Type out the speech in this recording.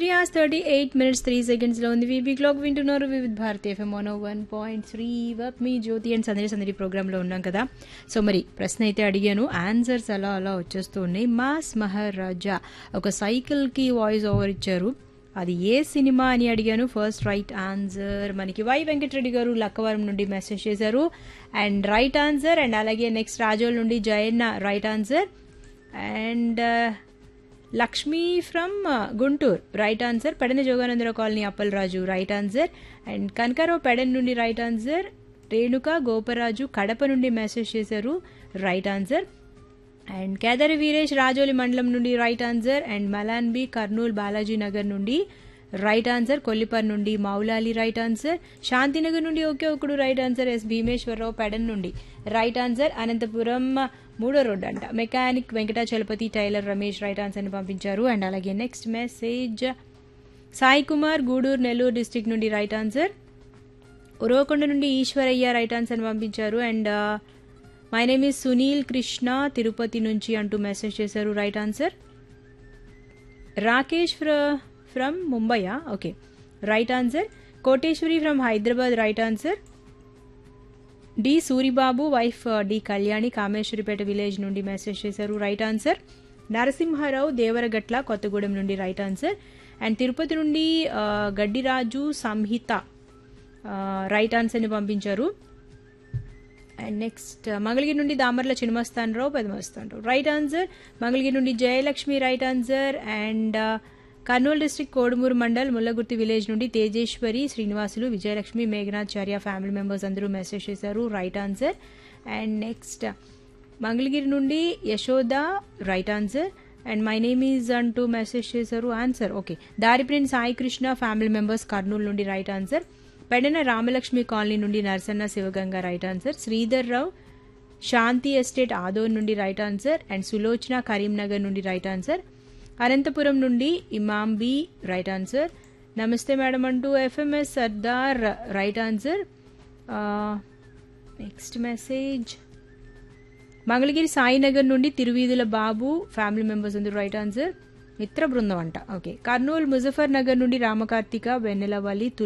three hours thirty eight minutes three సెకండ్స్లో ఉంది VB clock వింటున్నారు Vividh Bharati FM one one point three వర్క్ మీ జ్యోతి అండ్ సందడి సందడి ప్రోగ్రాంలో ఉన్నాం కదా సో మరి ప్రశ్న అయితే అడిగాను ఆన్సర్స్ అలా అలా వచ్చేస్తూ ఉన్నాయి మాస్ మహారాజా ఒక సైకిల్కి వాయిస్ ఓవర్ ఇచ్చారు అది ఏ సినిమా అని అడిగాను ఫస్ట్ రైట్ ఆన్సర్ మనకి వై వెంకటరెడ్డి గారు లక్కవరం నుండి మెసేజ్ చేశారు అండ్ రైట్ ఆన్సర్ అండ్ అలాగే నెక్స్ట్ రాజోల్ నుండి Jayanna right answer and Lakshmi from Guntur right answer Pedana Joganandarao colony Appalaraju right answer and Kanakarao Pedan నుండి రైట్ ఆన్సర్ రేణుక గోపరాజు కడప నుండి మెసేజ్ చేశారు right answer and Kedari Veeresh Rajoli మండలం నుండి right answer and Malan B Kurnool Balaji Nagar నుండి రైట్ ఆన్సర్ కొల్లిపర్ నుండి మౌలాలి రైట్ ఆన్సర్ శాంతినగర్ నుండి ఒకే ఒకడు right answer S Bheemeswara Rao Pedan నుండి రైట్ ఆన్సర్ అనంతపురం మూడో రోడ్ అంట mechanic Venkatachalapathi tailor Ramesh right ఆన్సర్ని పంపించారు అండ్ అలాగే next message Sai Kumar Gudur Nellore district నుండి రైట్ ఆన్సర్ ఉరవకొండ నుండి ఈశ్వరయ్య రైట్ ఆన్సర్ని పంపించారు and my name is Sunil Krishna Tirupati నుంచి అంటూ మెసేజ్ చేశారు రైట్ ఆన్సర్ రాకేష్ ఫ్రమ్ ముంబయా okay right answer Koteswari from Hyderabad right answer D Suribabu wife D Kalyani Kameswaripeta village నుండి మెసేజ్ చేశారు రైట్ ఆన్సర్ నరసింహారావు దేవరగట్ల కొత్తగూడెం నుండి రైట్ ఆన్సర్ అండ్ తిరుపతి నుండి గడ్డిరాజు సంహిత రైట్ ఆన్సర్ని పంపించారు అండ్ నెక్స్ట్ మంగళగిరి నుండి దామర్ల చినమస్తానరావు పెదమస్తానరావు రైట్ ఆన్సర్ మంగళగిరి నుండి Jayalakshmi right answer and Kurnool district Kodumuru మండల్ ముల్లగుర్తి విలేజ్ నుండి తేజేశ్వరి శ్రీనివాసులు విజయలక్ష్మి మేఘనాచార్య ఫ్యామిలీ మెంబర్స్ అందరూ మెసేజ్ చేశారు right answer and next Mangalagiri నుండి Yashoda right answer and my name is అంటూ మెసేజ్ చేశారు ఆన్సర్ ఓకే దారిప్రిన్ సాయి కృష్ణ ఫ్యామిలీ మెంబర్స్ కర్నూలు నుండి right answer Pedana Ramalakshmi colony నుండి Narasanna Sivaganga right answer Sridhar Rao Shanti estate ఆదోర్ నుండి right answer and Sulochana Karimnagar నుండి రైట్ ఆన్సర్ అనంతపురం నుండి ఇమాం బి రైట్ ఆన్సర్ నమస్తే మేడం అంటూ FMS Sardar right answer next message Mangalagiri Sainagar నుండి తిరువీధుల బాబు ఫ్యామిలీ మెంబర్స్ అందరూ రైట్ ఆన్సర్ మిత్ర బృందం అంట ఓకే కర్నూలు ముజఫర్ నగర్ నుండి రామకార్తిక వెన్నెలవల్లి